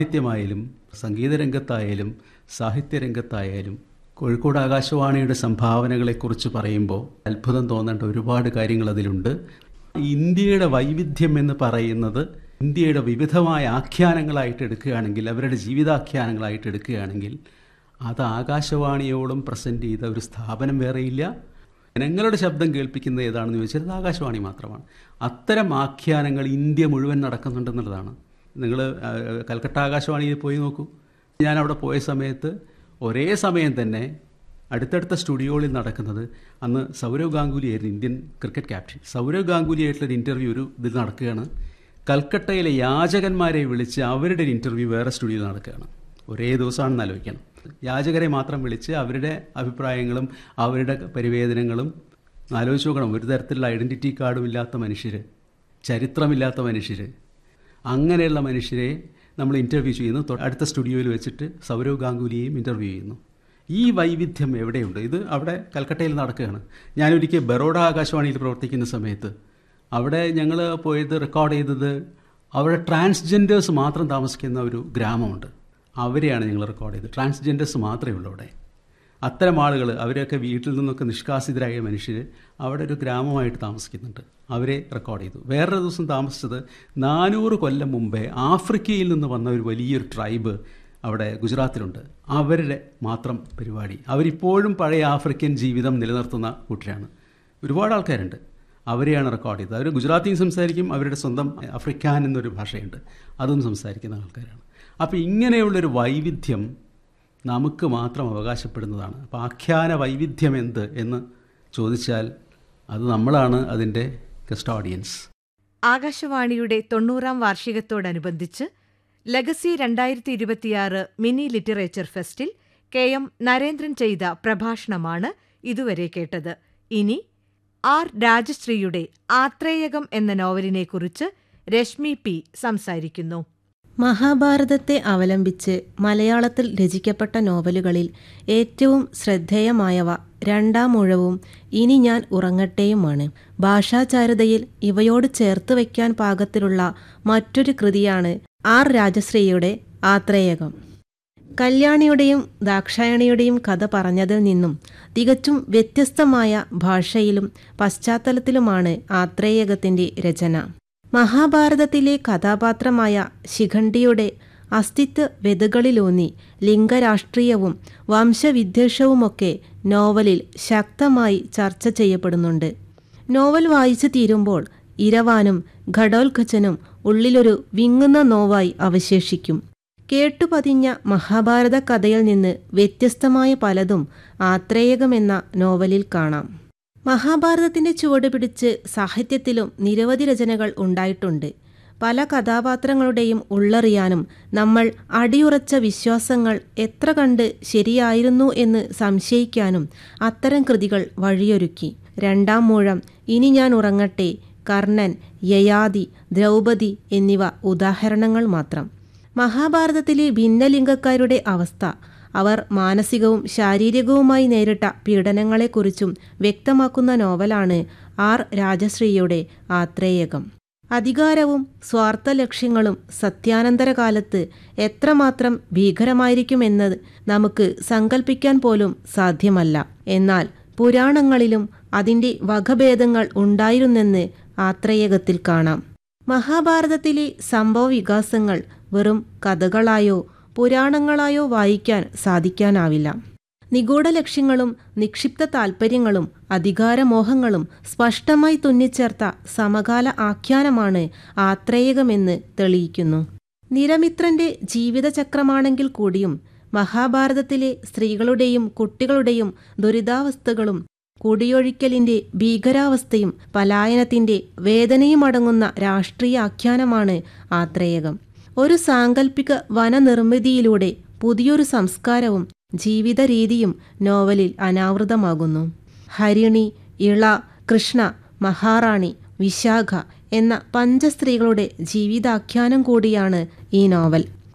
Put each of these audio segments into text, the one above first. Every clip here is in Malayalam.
സാഹിത്യമായാലും സംഗീതരംഗത്തായാലും സാഹിത്യരംഗത്തായാലും കോഴിക്കോട് ആകാശവാണിയുടെ സംഭാവനകളെക്കുറിച്ച് പറയുമ്പോൾ അത്ഭുതം തോന്നേണ്ട ഒരുപാട് കാര്യങ്ങൾ അതിലുണ്ട് ഇന്ത്യയുടെ വൈവിധ്യം എന്ന് പറയുന്നത് ഇന്ത്യയുടെ വിവിധമായ ആഖ്യാനങ്ങളായിട്ട് എടുക്കുകയാണെങ്കിൽ അവരുടെ ജീവിതാഖ്യാനങ്ങളായിട്ട് എടുക്കുകയാണെങ്കിൽ അത് ആകാശവാണിയോളം പ്രസൻറ്റ് ചെയ്ത ഒരു സ്ഥാപനം വേറെയില്ല ജനങ്ങളുടെ ശബ്ദം കേൾപ്പിക്കുന്നത് ഏതാണെന്ന് ചോദിച്ചാൽ അത് ആകാശവാണി മാത്രമാണ് അത്തരം ആഖ്യാനങ്ങൾ ഇന്ത്യ മുഴുവൻ നടക്കുന്നുണ്ടെന്നുള്ളതാണ് നിങ്ങൾ കൽക്കട്ട ആകാശവാണിയിൽ പോയി നോക്കൂ ഞാൻ അവിടെ പോയ സമയത്ത് ഒരേ സമയം തന്നെ അടുത്തടുത്ത സ്റ്റുഡിയോകളിൽ നടക്കുന്നത് അന്ന് സൗരവ് ഗാംഗുലി ആയിരുന്നു Indian cricket captain Sourav Ganguly ആയിട്ടുള്ളൊരു ഇൻ്റർവ്യൂ ഒരു ഇതിൽ നടക്കുകയാണ് കൽക്കട്ടയിലെ യാചകന്മാരെ വിളിച്ച് അവരുടെ ഒരു ഇൻ്റർവ്യൂ വേറെ സ്റ്റുഡിയോയിൽ നടക്കുകയാണ് ഒരേ ദിവസമാണെന്ന് ആലോചിക്കണം യാചകരെ മാത്രം വിളിച്ച് അവരുടെ അഭിപ്രായങ്ങളും അവരുടെ പരിവേദനങ്ങളും ആലോചിച്ച് നോക്കണം ഒരു തരത്തിലുള്ള ഐഡൻറ്റിറ്റി കാർഡും ഇല്ലാത്ത മനുഷ്യർ ചരിത്രമില്ലാത്ത മനുഷ്യർ അങ്ങനെയുള്ള മനുഷ്യരെ നമ്മൾ ഇൻ്റർവ്യൂ ചെയ്യുന്നു തൊ- അടുത്ത സ്റ്റുഡിയോയിൽ വെച്ചിട്ട് സൗരവ് ഗാംഗുലിയെയും ഇൻ്റർവ്യൂ ചെയ്യുന്നു ഈ വൈവിധ്യം എവിടെയുണ്ട് ഇത് അവിടെ കൽക്കട്ടയിൽ നടക്കുകയാണ് ഞാനൊരിക്കൽ ബറോഡ ആകാശവാണിയിൽ പ്രവർത്തിക്കുന്ന സമയത്ത് അവിടെ ഞങ്ങൾ പോയത് റെക്കോർഡ് ചെയ്തത് അവിടെ ട്രാൻസ്ജെൻഡേഴ്സ് മാത്രം താമസിക്കുന്ന ഒരു ഗ്രാമമുണ്ട് അവരെയാണ് ഞങ്ങൾ റെക്കോർഡ് ചെയ്തത് ട്രാൻസ്ജെൻഡേഴ്സ് മാത്രമേ ഉള്ളൂ അവിടെ അത്തരം ആളുകൾ അവരൊക്കെ വീട്ടിൽ നിന്നൊക്കെ നിഷ്കാസിതരായ മനുഷ്യർ അവിടെ ഒരു ഗ്രാമമായിട്ട് താമസിക്കുന്നുണ്ട് അവരെ റെക്കോർഡ് ചെയ്തു വേറൊരു ദിവസം താമസിച്ചത് നാനൂറ് കൊല്ലം മുമ്പേ ആഫ്രിക്കയിൽ നിന്ന് വന്ന ഒരു വലിയൊരു ട്രൈബ് അവിടെ ഗുജറാത്തിലുണ്ട് അവരുടെ മാത്രം പരിപാടി അവരിപ്പോഴും പഴയ ആഫ്രിക്കൻ ജീവിതം നിലനിർത്തുന്ന കൂട്ടരാണ് ഒരുപാട് ആൾക്കാരുണ്ട് അവരെയാണ് റെക്കോർഡ് ചെയ്തത് അവർ ഗുജറാത്തിയും സംസാരിക്കും അവരുടെ സ്വന്തം അഫ്രിക്കാൻ എന്നൊരു ഭാഷയുണ്ട് അതും സംസാരിക്കുന്ന ആൾക്കാരാണ് അപ്പോൾ ഇങ്ങനെയുള്ളൊരു വൈവിധ്യം നമുക്ക് മാത്രം അവകാശപ്പെടുന്നതാണ് അപ്പോൾ ആഖ്യാന വൈവിധ്യം എന്ത് എന്ന് ചോദിച്ചാൽ അത് നമ്മളാണ് അതിൻ്റെ ഗസ്റ്റ് ഓഡിയൻസ് ആകാശവാണിയുടെ തൊണ്ണൂറാം വാർഷികത്തോടനുബന്ധിച്ച് ലെഗസി രണ്ടായിരത്തി ഇരുപത്തിയാറ് മിനി ലിറ്ററേച്ചർ ഫെസ്റ്റിൽ കെ എം നരേന്ദ്രൻ ചെയ്ത പ്രഭാഷണമാണ് ഇതുവരെ കേട്ടത് ഇനി ആർ രാജശ്രീയുടെ ആത്രേയകം എന്ന നോവലിനെക്കുറിച്ച് രശ്മി പി സംസാരിക്കുന്നു മഹാഭാരതത്തെ അവലംബിച്ച് മലയാളത്തിൽ രചിക്കപ്പെട്ട നോവലുകളിൽ ഏറ്റവും ശ്രദ്ധേയമായവ രണ്ടാം ഊഴവും ഇനി ഞാൻ ഉറങ്ങട്ടെയുമാണ് ഭാഷാചാരുതയിൽ ഇവയോട് ചേർത്ത് വയ്ക്കാൻ പാകത്തിലുള്ള മറ്റൊരു കൃതിയാണ് ആർ രാജശ്രീയുടെ ആത്രേയകം കല്യാണിയുടെയും ദാക്ഷായണിയുടെയും കഥ പറഞ്ഞതിൽ നിന്നും തികച്ചും വ്യത്യസ്തമായ ഭാഷയിലും പശ്ചാത്തലത്തിലുമാണ് ആത്രേയകത്തിന്റെ രചന മഹാഭാരതത്തിലെ കഥാപാത്രമായ ശിഖണ്ഡിയുടെ അസ്തിത്വ വെതുകളിലൂന്നി ലിംഗരാഷ്ട്രീയവും വംശവിദ്വേഷവുമൊക്കെ നോവലിൽ ശക്തമായി ചർച്ച ചെയ്യപ്പെടുന്നുണ്ട് നോവൽ വായിച്ചു തീരുമ്പോൾ ഇരവാനും ഘടോത്കചനും ഉള്ളിലൊരു വിങ്ങുന്ന നോവായി അവശേഷിക്കും കേട്ടുപതിഞ്ഞ മഹാഭാരത കഥയിൽ നിന്ന് വ്യത്യസ്തമായ പലതും ആത്രേയകമെന്ന നോവലിൽ കാണാം മഹാഭാരതത്തിന്റെ ചുവട് പിടിച്ച് സാഹിത്യത്തിലും നിരവധി രചനകൾ ഉണ്ടായിട്ടുണ്ട് പല കഥാപാത്രങ്ങളുടെയും ഉള്ളറിയാനും നമ്മൾ അടിയുറച്ച വിശ്വാസങ്ങൾ എത്ര കണ്ട് ശരിയായിരുന്നു എന്ന് സംശയിക്കാനും അത്തരം കൃതികൾ വഴിയൊരുക്കി രണ്ടാം മൂഴം ഇനി ഞാൻ ഉറങ്ങട്ടെ കർണൻ യയാതി ദ്രൗപദി എന്നിവ ഉദാഹരണങ്ങൾ മാത്രം മഹാഭാരതത്തിലെ ഭിന്നലിംഗക്കാരുടെ അവസ്ഥ അവർ മാനസികവും ശാരീരികവുമായി നേരിട്ട പീഡനങ്ങളെക്കുറിച്ചും വ്യക്തമാക്കുന്ന നോവലാണ് ആർ രാജശ്രീയുടെ ആത്രേയകം അധികാരവും സ്വാർത്ഥ ലക്ഷ്യങ്ങളും സത്യാനന്തരകാലത്ത് എത്രമാത്രം ഭീകരമായിരിക്കുമെന്നത് നമുക്ക് സങ്കല്പിക്കാൻ പോലും സാധ്യമല്ല എന്നാൽ പുരാണങ്ങളിലും അതിൻ്റെ വകഭേദങ്ങൾ ഉണ്ടായിരുന്നെന്ന് ആത്രേയകത്തിൽ കാണാം മഹാഭാരതത്തിലെ സംഭവ വികാസങ്ങൾ വെറും കഥകളായോ പുരാണങ്ങളായോ വായിക്കാൻ സാധിക്കാനാവില്ല നിഗൂഢ ലക്ഷ്യങ്ങളും നിക്ഷിപ്ത താൽപ്പര്യങ്ങളും അധികാരമോഹങ്ങളും സ്പഷ്ടമായി തുന്നിച്ചേർത്ത സമകാല ആഖ്യാനമാണ് ആത്രേയകമെന്ന് തെളിയിക്കുന്നു നിരമിത്രന്റെ ജീവിതചക്രമാണെങ്കിൽ കൂടിയും മഹാഭാരതത്തിലെ സ്ത്രീകളുടെയും കുട്ടികളുടെയും ദുരിതാവസ്ഥകളും കുടിയൊഴിക്കലിന്റെ ഭീകരാവസ്ഥയും പലായനത്തിന്റെ വേദനയും അടങ്ങുന്ന രാഷ്ട്രീയ ആഖ്യാനമാണ് ആത്രേയകം ഒരു സാങ്കല്പിക വനനിർമ്മിതിയിലൂടെ പുതിയൊരു സംസ്കാരവും ജീവിത രീതിയും നോവലിൽ അനാവൃതമാകുന്നു ഹരിണി ഇള കൃഷ്ണ മഹാറാണി വിശാഖ എന്ന പഞ്ചസ്ത്രീകളുടെ ജീവിതാഖ്യാനം കൂടിയാണ് ഈ നോവൽ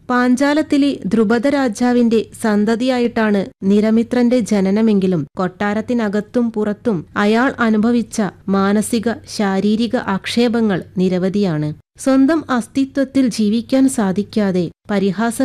പാഞ്ചാലത്തിലെ ധ്രുപദ രാജാവിന്റെ സന്തതിയായിട്ടാണ് നിരമിത്രന്റെ ജനനമെങ്കിലും കൊട്ടാരത്തിനകത്തും പുറത്തും അയാൾ അനുഭവിച്ച മാനസിക ശാരീരിക ആക്ഷേപങ്ങൾ നിരവധിയാണ് സ്വന്തം അസ്തിത്വത്തിൽ ജീവിക്കാൻ സാധിക്കാതെ പരിഹാസം